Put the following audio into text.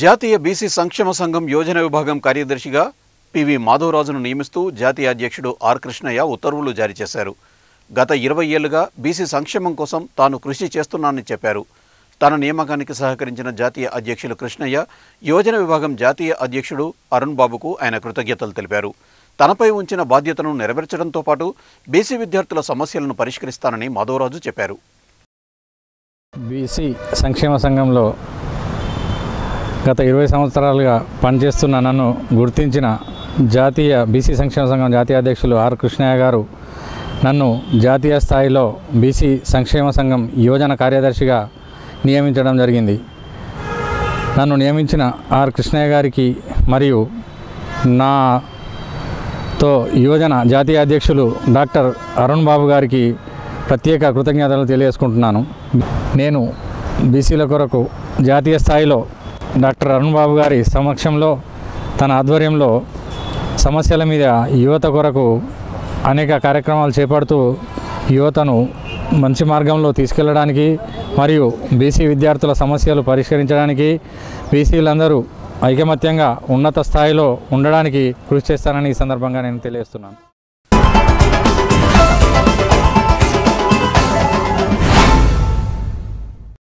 జాతీయ బీసీ సంక్షేమ సంఘం యోజన విభాగం కార్యదర్శిగా పివి మాధవరాజును నియమిస్తూ జాతీయ అధ్యక్షుడు ఆర్ కృష్ణయ్య ఉత్తర్వులు జారీ చేశారు గత ఇరవై ఏళ్లుగా బీసీ సంక్షేమం కోసం తాను కృషి చేస్తున్నానని చెప్పారు తన నియామకానికి సహకరించిన జాతీయ అధ్యక్షులు కృష్ణయ్య యోజన విభాగం జాతీయ అధ్యక్షుడు అరుణ్ బాబుకు ఆయన కృతజ్ఞతలు తెలిపారు తనపై ఉంచిన బాధ్యతను నెరవేర్చడంతో పాటు బీసీ విద్యార్థుల సమస్యలను పరిష్కరిస్తానని మాధవరాజు చెప్పారు బీసీ సంక్షేమ సంఘంలో గత ఇరవై సంవత్సరాలుగా పనిచేస్తున్న నన్ను గుర్తించిన జాతీయ బీసీ సంక్షేమ సంఘం జాతీయ అధ్యక్షులు ఆర్ కృష్ణయ్య గారు నన్ను జాతీయ స్థాయిలో బీసీ సంక్షేమ సంఘం యోజన కార్యదర్శిగా నియమించడం జరిగింది నన్ను నియమించిన ఆర్ కృష్ణయ్య గారికి మరియు నాతో యోజన జాతీయ అధ్యక్షులు డాక్టర్ అరుణ్ బాబు గారికి ప్రత్యేక కృతజ్ఞతలు తెలియజేసుకుంటున్నాను నేను బీసీల కొరకు జాతీయ స్థాయిలో డాక్టర్ అరుణ్ బాబు గారి సమక్షంలో తన ఆధ్వర్యంలో సమస్యల మీద యువత కొరకు అనేక కార్యక్రమాలు చేపడుతూ యువతను మంచి మార్గంలో తీసుకెళ్ళడానికి మరియు బీసీ విద్యార్థుల సమస్యలు పరిష్కరించడానికి బీసీలందరూ ఐకమత్యంగా ఉన్నత స్థాయిలో ఉండడానికి కృషి చేస్తానని ఈ సందర్భంగా నేను తెలియజేస్తున్నాను